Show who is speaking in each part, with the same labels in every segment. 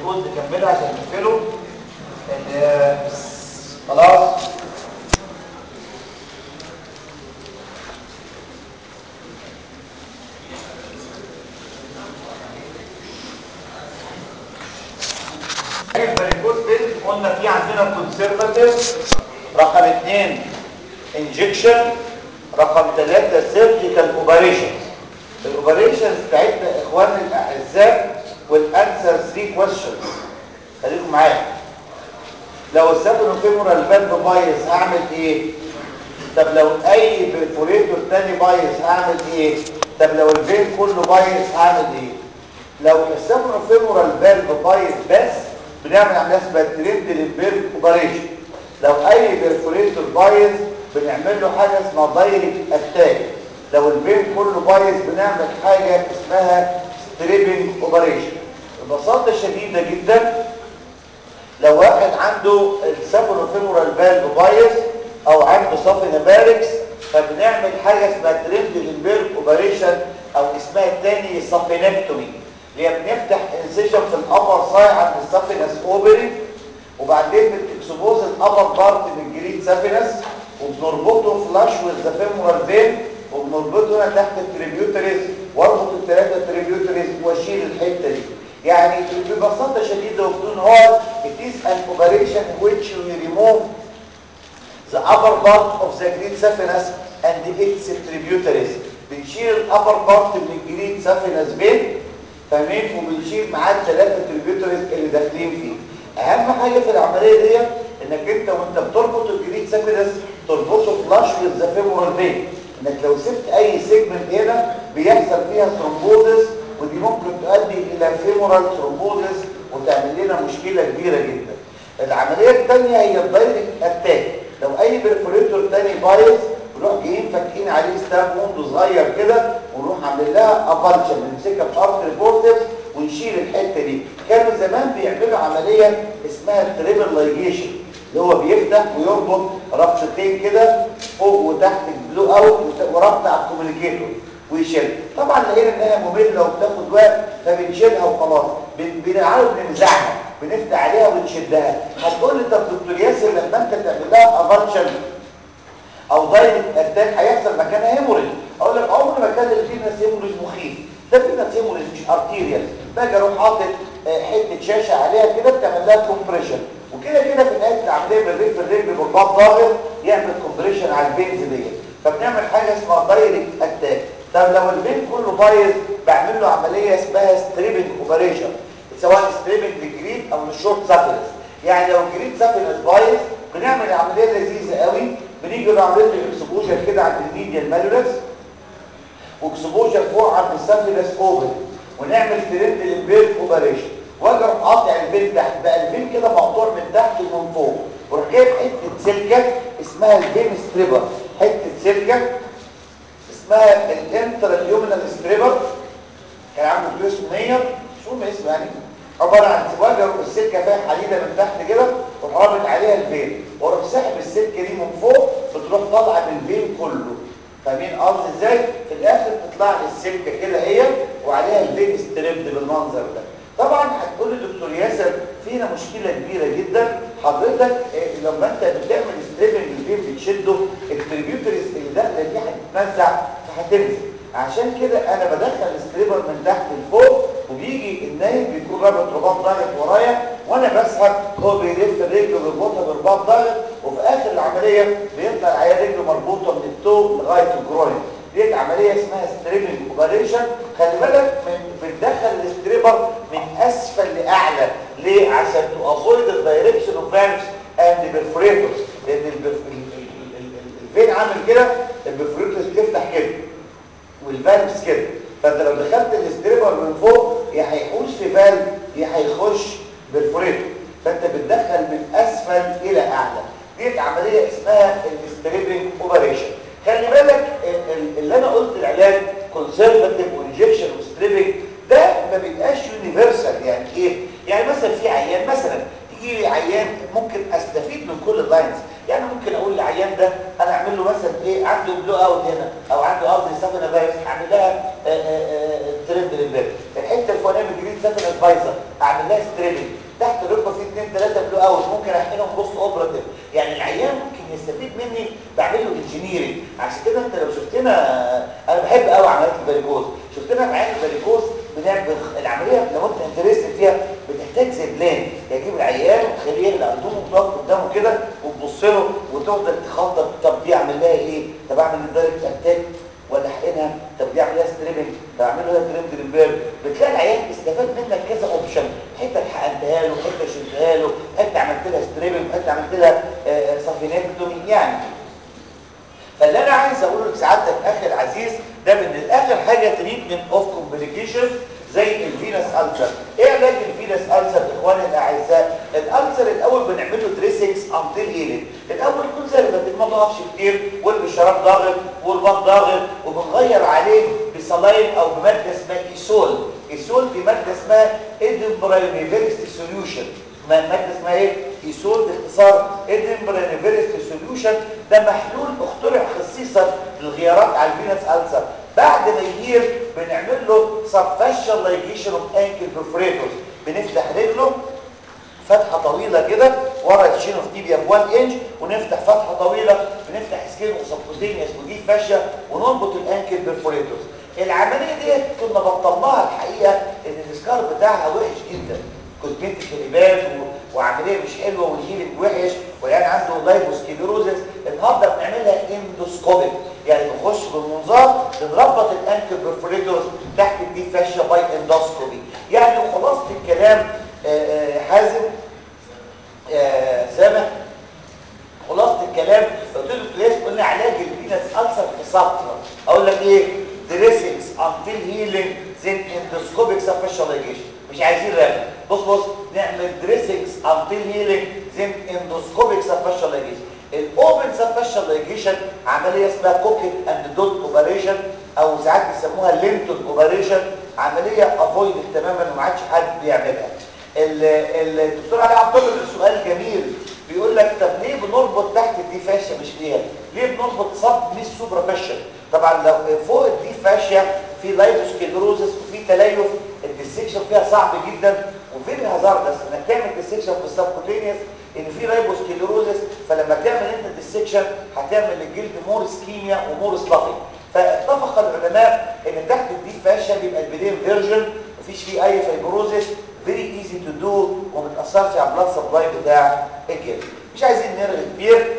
Speaker 1: الفريكوز نكملها عشان نقفله ان خلاص الفريكوز بيل قلنا في عندنا كونسرفاتيف رقم اثنين انجكشن رقم ثلاثة سيرجيكال اوبريشن الاوبريشنز بتاعتنا اخواننا الاعزاء والانسر 3 كويشنز خليكم معايا لو السابنو فيمورال فالف بايظ هعمل ايه طب لو اي برفوريتور تاني بايظ هعمل ايه طب لو الفين كله بايظ هعمل ايه لو السابنو فيمورال فالف بايظ بس بنعمل عمليه اسمها تريد للبيرك اوبريشن لو اي برفوريتور بايظ بنعمل له حاجه اسمها دايركت اتاك لو الفين كله بايظ بنعمل حاجه اسمها ستريبنج اوبريشن ببساطه شديده جدا لو واحد عنده السابونوفيمورال فالف بايظ او عنده صافي نباركس فبنعمل حاجه اسمها تريد للبيرك اوبريشن او اسمها الثاني سابينكتومي اللي هي بنفتح انسيشن في الابر ساي عند السافينس اوبري وبعدين بنكسبوز الابر بارت من الجريد سافينس وبنربطه فلاش والزفيمورال فين وبنربطه هنا تحت التريبيوتريز واربط الثلاثه تريبيوتريز واشيل الحته دي يعني ببساطه شديده وبدون هول it is an operation which we remove the upper part of the great saphenous and its tributaries بنشيل الابر بارت من الجريد سافينس فين فاهمين وبنشيل معاه الثلاثه تريبيوتريز اللي داخلين فيه اهم حاجه في العمليه دي انك انت وانت بتربط الجريد سافينس تربطه فلاش والزفيمورال فين انك لو سبت اي سيجمنت هنا بيحصل فيها ثرومبوزس ودي ممكن تؤدي الى فيمورال ثرومبوزس وتعمل لنا مشكله كبيره جدا العمليه الثانيه هي الدايركت اتاك لو اي برفوريتور ثاني بايظ نروح جايين فاتحين عليه ستاب ووند صغير كده ونروح عاملين لها ابالشن بنمسكها بارت ريبورتيف ونشيل الحته دي كانوا زمان بيعملوا عمليه اسمها تريبل لايجيشن اللي هو بيفتح ويربط ربطتين كده فوق وتحت البلو اوت وربط على الكوميونيكيتور ويشيل طبعا لقينا انها ممله وبتاخد وقت فبنشيلها وخلاص بنعرف ننزعها بنفتح عليها ونشدها هتقول لي طب دكتور ياسر لما انت تعمل لها ابالشن او دايركت اتاك هيحصل مكانها هيموريج اقول لك عمر ما كان الفينس هيموريج مخيف ده فينس هيموريج مش ارتيريال باجي اروح حاطط حته شاشه عليها كده بتعمل لها كومبريشن وكده كده في نهايه العمليه بالريف الرجل بالباب ضاغط يعمل كومبريشن على البينز ديت فبنعمل حاجه اسمها دايركت اتاك طب لو البين كله بايظ بعمل له عمليه اسمها ستريبنج اوبريشن سواء ستريبنج للجريد او للشورت سافينس يعني لو الجريد سافينس بايظ بنعمل عمليه لذيذه قوي بنيجي نعمل له اكسبوجر كده عند الميديال مالولس واكسبوجر فوق عند السافينس اوبن ونعمل ترند للبيرك اوبريشن واجي اروح قاطع البين تحت بقى البين كده مقطوع من تحت ومن فوق واروح جايب حته سلكه اسمها البين ستريبر حته سلكه اسمها الانتراليومينال ستريبر كان عنده فلوس 100 شو ما اسمه يعني عباره عن سواجه السلكه فيها حديده من تحت كده وترابط عليها الفين واروح ساحب السلكه دي من فوق بتروح طالعه من الفين كله فاهمين قصدي ازاي في الاخر تطلع لي السلكه كده هي وعليها الفين ستريبد بالمنظر ده طبعا هتقول لي دكتور ياسر فينا مشكله كبيره جدا حضرتك إيه لما انت بتعمل ستريبنج الفين بتشده التريبيوتريز اللي داخله دي هتتنزع فهتنزل عشان كده انا بدخل الستريبر من تحت لفوق وبيجي النايم بيكون رابط رباط ضاغط ورايا وانا بسحب هو بيلف الرجل وبيربطها برباط ضاغط وفي اخر العمليه بيطلع العيال رجله مربوطه من التو لغايه الجروين ديت عمليه اسمها ستريبنج اوبريشن خلي بالك من بتدخل الستريبر من اسفل لاعلى ليه عشان تو افويد الدايركشن اوف فالفز اند بيرفوريتورز لان الفين عامل كده البيرفوريتورز بتفتح كده والفالفز كده فانت لو دخلت الاستريبر من فوق يا هيحوش في فالف يا هيخش بالفوريتور فانت بتدخل من اسفل الى اعلى دي عمليه اسمها الاستريبنج اوبريشن خلي بالك اللي انا قلت العلاج كونسرفاتيف وانجكشن وستريبنج ده ما بيبقاش يونيفرسال يعني ايه يعني مثلا في عيان مثلا تيجي لي عيان ممكن استفيد من كل اللاينز يعني ممكن اقول للعيان ده انا اعمل له مثلا ايه عنده بلو اوت هنا او عنده ارض سفنه فيروس اعمل لها ترند للباب الحته الف وانا بجريد ساتن ادفايزر اعمل لها ستريبنج تحت الركبه في اثنين ثلاثه بلو اوت ممكن احقنهم بوست اوبراتيف يعني العيان ممكن يستفيد مني بعمل له انجينيرنج عشان كده انت لو شفتنا انا بحب قوي عمليات الفاريكوز شفتنا في عيان الفاريكوز بنعمل العمليه لو انت انترستد فيها بتحتاج زي بلان يجيب العيان وتخليه اللي عندهم تقف قدامه كده وتبص له وتفضل تخطط طب دي اعمل لها ايه طب اعمل دايركت اتاك ولا احقنها طب دي اعمل لها ستريبنج طب اعمل لها ترند ريمبير بتلاقي العيان استفاد منك كذا اوبشن حته حقنتها له حته شلتها له حته عملت لها ستريبنج حته عملت لها سافينكتومي يعني فاللي انا عايز اقوله لسعادتك اخي العزيز ده من الاخر حاجه تريتمنت اوف كومبليكيشن زي الفينس ألسر ايه علاج الفينس ألسر اخواني الاعزاء الألسر الاول بنعمل له دريسنجز انتل هيلينج الاول يكون زي ما تقفش كتير والشراب ضاغط والبط ضاغط وبنغير عليه بصلاين او بماده اسمها ايسول ايسول دي ماده اسمها ادمبرايونيفيرستي سوليوشن ماده اسمها ايه ايسول باختصار ادمبرايونيفيرستي سوليوشن ده محلول اخترع خصيصا للغيارات على الفينس ألسر بعد ما يدير بنعمل له سبفاشال لايجيشن اوف انكل برفوريتورز بنفتح رجله فتحه طويله كده ورا الشين اوف تيبيا ب 1 انش ونفتح فتحه طويله بنفتح سكين وسبكوتينيوس ودي فاشيا ونربط الانكل برفوريتورز العمليه دي كنا بطلناها الحقيقه ان السكار بتاعها وحش جدا كوزمتيك ريبات وعمليه مش حلوه والهيلنج وحش ويعني عنده لايبوسكيلوروزس النهارده بنعملها اندوسكوبيك يعني بنخش بالمنظار بنربط الانكل برفوريتورز تحت الدي فاشيا باي اندوسكوبي يعني خلاصه الكلام آآ آآ حازم سامح خلاصه الكلام قلت له ليش قلنا علاج الفينس ألسر في سطر اقول لك ايه دريسنجز انتل هيلينج زين اندوسكوبيك سبيشاليزيشن مش عايزين رغم بص بص نعمل دريسنجز انتل هيلينج زين اندوسكوبيك سبيشاليزيشن الاوبن سبيشاليزيشن عمليه اسمها كوكيت اند دوت اوبريشن او ساعات بيسموها لينتون اوبريشن عمليه افويد تماما وما عادش حد بيعملها الدكتور علي عبد الله سؤال جميل بيقول لك طب ليه بنربط تحت الدي فاشيا مش فيها ليه بنربط صب مش سوبرا فاشيا طبعا لو فوق الدي فاشيا في لايبوسكليروزس وفي تليف الديسكشن فيها صعب جدا وفي هازاردس انك تعمل ديسكشن في السبكوتينيوس ان في لايبوسكليروزس فلما تعمل انت الديسكشن هتعمل للجلد مور سكيميا ومور سلافي فاتفق العلماء ان تحت الدي فاشيا بيبقى البدين فيرجن مفيش فيه اي فايبروزس فيري ايزي تو دو وما بتاثرش على البلاد سبلاي بتاع الجلد مش عايزين نرغي كتير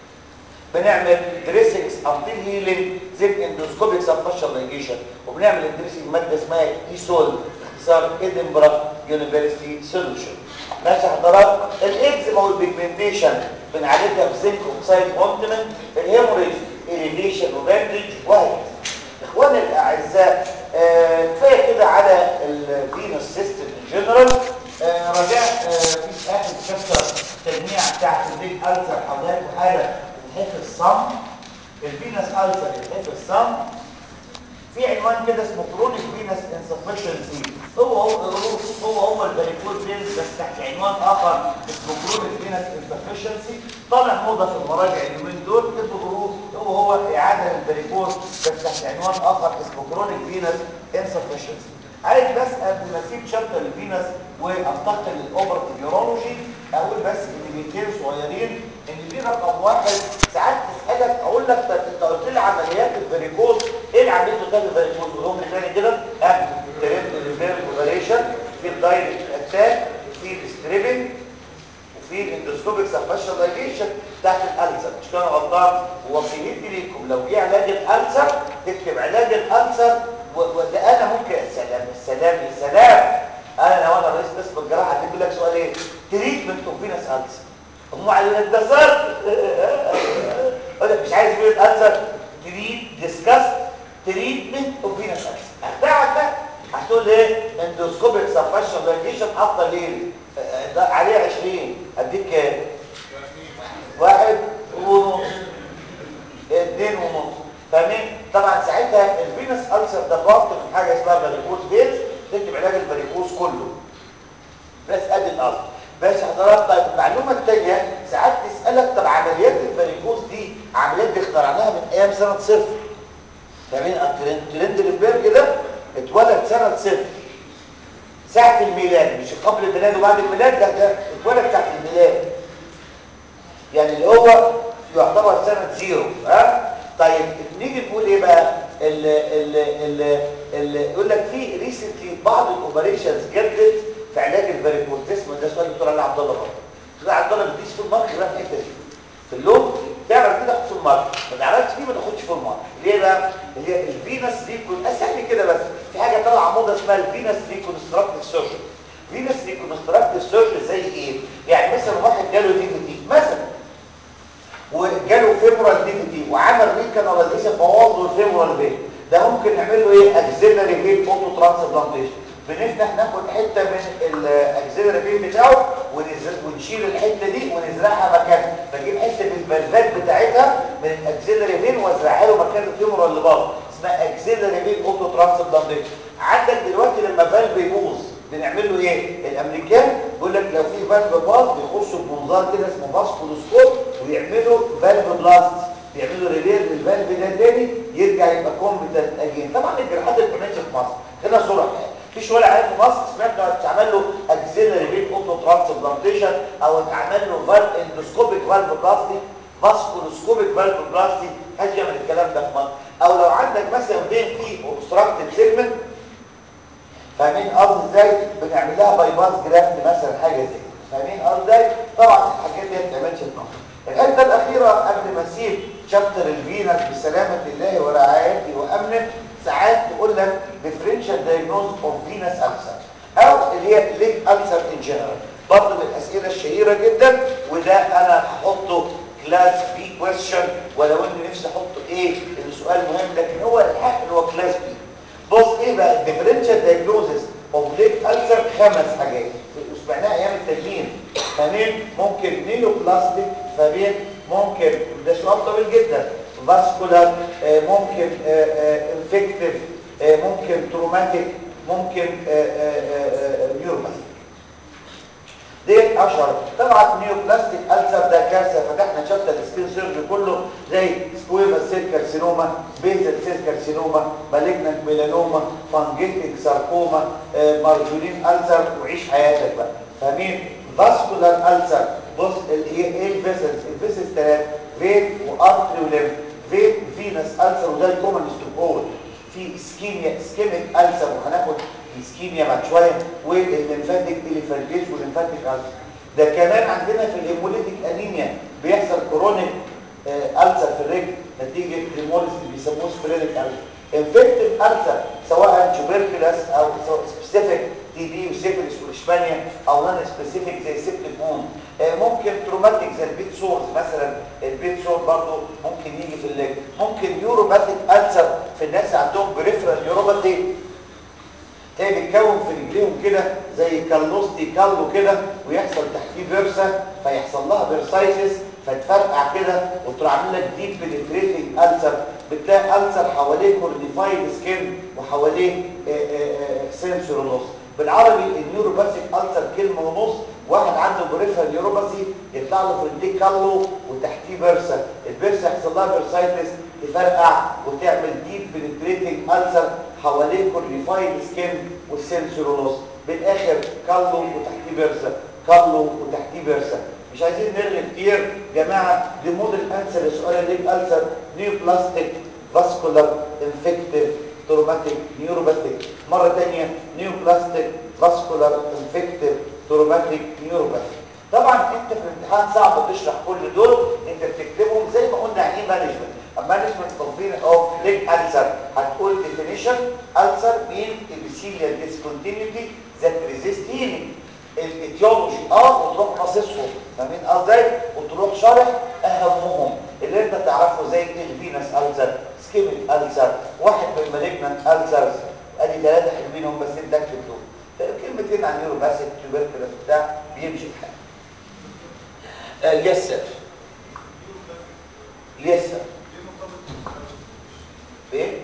Speaker 1: بنعمل دريسنجز انتل هيلينج زين اندوسكوبيك سبفاشاليزيشن وبنعمل الدريسنج ماده اسمها ايسول باختصار ادنبرا يونيفرسيتي سوليوشن ماشي حضرتك الاكزيما والبيجمنتيشن بنعالجها بزنك اوكسايد اونتمنت الهيموريج اريليشن وباندج وهكذا اخواني الاعزاء كفايه كده على الفينوس سيستم ان جنرال رجاء في اخر شابتر تجميع تحت البيج السر حضرتك حاله الحفظ الصم الفينوس السر الحفظ الصم في عنوان كده اسمه كرونيك فينوس انسفشنسي هو هو هو هو الباريكول فينس بس تحت عنوان اخر اسمه كرونيك فينوس انسفشنسي طالع موضه في المراجع اليومين دول اكتبوا هو هو اعاده للباريكول بس تحت عنوان اخر اسمه كرونيك فينوس انسفشنسي عايز بس قبل ما اسيب شابتر الفينوس وانتقل للاوبرتيف نيورولوجي اقول بس ان ديتيل صغيرين ان في رقم واحد ساعات تسالك اقول لك طب انت قلت لي عمليات الفاريكوز ايه اللي عملته تاني الفاريكوز قولهم لي تاني كده ها ترند ريفير اوبريشن في الدايركت اتاك في الستريبنج وفي الاندوسكوبيك سبشاليزيشن تحت الالسر مش كده غلطان ووصيتي ليكم لو جه علاج الالسر تكتب علاج الالسر وده انا ممكن السلام السلام يا سلام انا لو انا رئيس قسم الجراحه هتقول لك سؤال ايه تريتمنت اوف فينس السر هم قالوا لك ده صار اقول لك مش عايز فينس السر تريد ديسكاس تريتمنت اوف فينس السر هتقعد بقى هتقول ايه اندوسكوبيك سبشاليزيشن افضل ايه عليه 20 اديك كام واحد ونص اتنين ونص فاهمين طبعا ساعتها الفينس ألسر ده بارت من حاجه اسمها فاريكوز فينس تكتب علاج الفاريكوز كله بس ادي الارض بس حضرتك طيب المعلومه الثانيه ساعات تسالك طب عمليات الفاريكوز دي عمليات دي اخترعناها من ايام سنه صفر فاهمين ترند ريمبرج ده اتولد سنه صفر ساعه الميلاد مش قبل الميلاد وبعد الميلاد لا ده اتولد ساعه الميلاد يعني اللي هو يعتبر سنه زيرو ها طيب نيجي نقول ايه بقى ال ال ال ال يقول لك في ريسنتلي بعض الاوبريشنز جدت في علاج الفاريكوز اسمه ده سؤال الدكتور علي عبد الله برضه الدكتور عبد الله بيديش في المارك غير في الحته دي في اللون تعمل كده خد في المارك ما تعملش فيه ما تاخدش في المارك ليه بقى اللي هي الفينس ريكون اسهل كده بس في حاجه طالعه موضه اسمها الفينس ريكونستراكتيف سيرجري فينس ريكونستراكتيف سيرجري زي ايه يعني مثلا واحد جاله دي في دي مثلا وجاله فيمورال دي في دي وعمل ريكاناليزيشن بوظ له الفيمورال فين ده ممكن نعمل له ايه اكسيلري فين اوتو ترانسبلانتيشن بنفتح ناخد حته من الاكسيلري فين بتاعه ونشيل الحته دي ونزرعها مكانها بجيب حته من الفالفات بتاعتها من الاكسيلري فين وازرعها له مكان الفيمورال اللي باظ اسمها اكسيلري فين اوتو ترانسبلانتيشن عندك دلوقتي لما فالف يبوظ بنعمل له ايه الامريكان بيقول لك لو في فالف باظ بيخشوا بمنظار كده اسمه فاسكولوسكوب ويعملوا فالف بلاست بيعملوا ريلير للفالف ده تاني يرجع يبقى كومبتنت اجين طبعا الجراحات اللي بتعملش في مصر هنا صوره مفيش ولا عيان في مصر سمعت انه اتعمل له اكسيلري بين اوتو ترانسبلانتيشن او اتعمل له فالف اندوسكوبيك فالف بلاستي فاسكولوسكوبيك فالف بلاستي محدش يعمل الكلام ده في مصر او لو عندك مثلا فين في اوبستراكتيف سيجمنت فاهمين قصدي ازاي بنعمل لها باي باس جرافت مثلا حاجه زي فاهمين قصدي ازاي طبعا الحاجات دي ما بتتعملش في مصر الحته الاخيره قبل ما اسيب شابتر الفينس بسلامه الله ورعايته وامنه ساعات تقول لك differential diagnosis of venous ulcer او اللي هي leg ulcer in general برضه من الاسئله الشهيره جدا وده انا هحطه كلاس بي كويشن ولو اني نفسي احطه ايه السؤال مهم لكن هو الحق اللي هو كلاس بي بص ايه بقى الديفرنشال دايجنوزس اوف ليج ألسر خمس حاجات سمعناها ايام التجميل فمين ممكن نيوبلاستيك فمين ممكن ده سؤال طويل جدا فاسكولار ممكن انفكتيف ممكن تروماتيك ممكن نيوروباثيك ديت اشهر طبعا نيوبلاستيك ألسر ده كارثه فتحنا شفت السكين سيرجري كله زي سكويما سيل كارسينوما بيزل سيل كارسينوما مالجنت ميلانوما فانجيتك ساركوما مارجولين ألسر وعيش حياتك بقى فاهمين فاسكولار ألسر بص ايه الفيسلز الفيسلز ثلاثه فين وارتري وليمف فين فينس ألسر وده الكومن ستوب في اسكيميا اسكيميك ألسر وهناخد الاسكيميا بعد شويه والليمفاتيك اليفانتيز والليمفاتيك ألسر ده كمان عندنا في الهيموليتيك انيميا بيحصل كرونيك ألسر في الرجل نتيجه هيموليز اللي بيسموه سبرينيك ألسر انفكتيف ألسر سواء تيوبركلس او سبيسيفيك تي بي وسيفلس واشبانيا او نون سبيسيفيك زي سيبتيك مون ممكن تروماتيك زي البيت سورز مثلا البيت سور برضه ممكن يجي في الليج ممكن يوروباثيك ألسر في الناس عندهم بريفرال نيوروباثي تلاقي بيتكون في رجليهم كده زي كالنوستي كالو كده ويحصل تحتيه فيرسا فيحصل لها فيرسايتس فتفرقع كده وتروح عامل لك ديب بنتريتنج ألسر بتلاقي ألسر حواليه كورنيفايد سكين وحواليه سنسور ونص بالعربي النيوروباثيك ألسر كلمة ونص واحد عنده بريفرال نيوروباثي يطلع له في رجليه كالو وتحتيه فيرسا الفيرسا يحصل لها فيرسايتس تفرقع وتعمل ديب بنتريتنج ألسر حواليه كورنيفايد سكين والسنسورونوس بالاخر كالو وتحتيه بيرسا كالو وتحتيه بيرسا مش عايزين نرغي كتير جماعه دي موديل انسر السؤال اللي الالسر نيو بلاستيك فاسكولار انفكتيف تروماتيك نيوروباثيك مره ثانيه نيو بلاستيك فاسكولار انفكتيف تروماتيك نيوروباثيك طبعا انت في الامتحان صعب تشرح كل دول انت بتكتبهم زي ما قلنا يعني ايه مانجمنت مانجمنت تنظيم اوف ليج ألسر هتقول definition ألسر mean epithelial discontinuity that resist healing الايتيولوجي اه وتروح باصصهم فاهمين قصدي وتروح شارح اهمهم اللي انت تعرفه زي الفينس ألسر سكيميك ألسر واحد من المالجنت ألسرز ادي ثلاثه حلوين هم بس انت اكتب دول كلمتين عن نيوروباثيك تيوبركلوس بتاع بيمشي الحال آه يس سير يس سير فين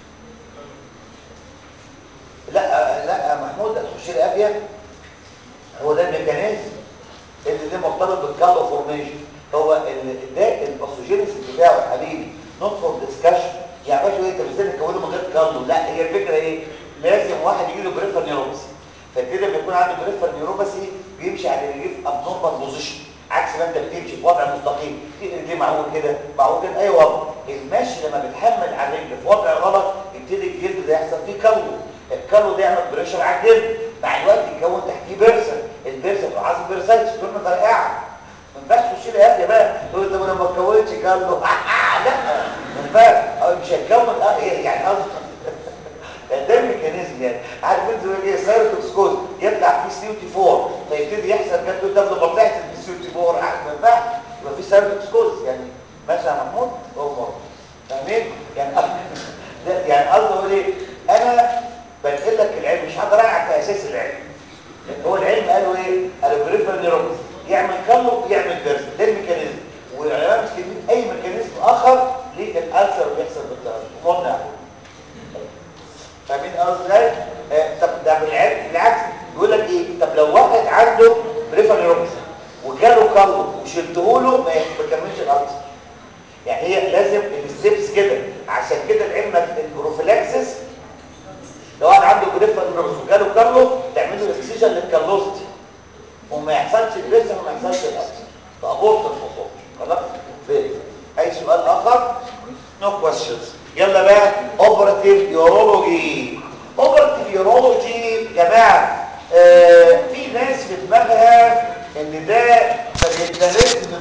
Speaker 1: لا لا محمود الخشير ابيض هو ده الميكانيزم اللي ده مرتبط بالكالو فورميشن هو ده الباثوجينيس بتاعه يا حبيبي نوت فور ديسكشن يعني باشا انت ازاي تكونه من غير كالو لا هي الفكره ايه لازم واحد يجي له بريفر نيوروبسي فابتدى لما يكون عنده بريفر نيوروباثي بيمشي على رجليه في ابنورمال بوزيشن عكس ما انت بتمشي في وضع مستقيم رجليه معقول كده معقول كده اي وضع المشي لما بتحمل على الرجل في وضع غلط يبتدي الجلد ده يحصل فيه كلو الكلو ده يعمل بريشر على الجلد مع الوقت يتكون تحتيه بيرسل البيرسل في عظم بيرسايتس طول ما فرقعه ما ينفعش تخش لي يا بقى تقول طب انا ما اتكونتش كلو لا ما ينفعش مش هتكون اه يعني قصدي ده الميكانيزم يعني عارف انت زي ايه سايروتوكسكوز يطلع فيه سي تي 4 فيبتدي يحصل كده ده لما طلعت السي تي 4 عارف ما ينفعش يبقى في سايروتوكسكوز يعني ماشي يا محمود هو مر فاهمين يعني ده يعني قصدي اقول ايه انا بنقل لك العلم مش هقدر اقع في اساس العلم هو العلم قالوا ايه قالوا بريفر نيوروباثي يعمل كلو يعمل بيرس ده الميكانيزم والعلماء مش كاتبين اي ميكانيزم اخر للالسر بيحصل بالتهاب ومضنا فاهمين قصدي ازاي آه طب ده بالعكس بالعكس بيقول لك ايه طب لو واحد عنده بريفر نيوروباثي وجاله كلو وشلته له ما يكملش الالسر يعني هي لازم الستبس كده عشان كده العلم البروفيلاكسس لو واحد عنده بريفر نيوروباثي وجاله كلو تعمل له اكسجن للكالوستي وما يحصلش البريسر وما يحصلش الالسر فابورت الموضوع خلاص فين اي سؤال اخر نو no كويستشنز يلا بقى اوبراتيف يورولوجي اوبراتيف يورولوجي يا جماعه آه في ناس في دماغها ان ده بيتدرس من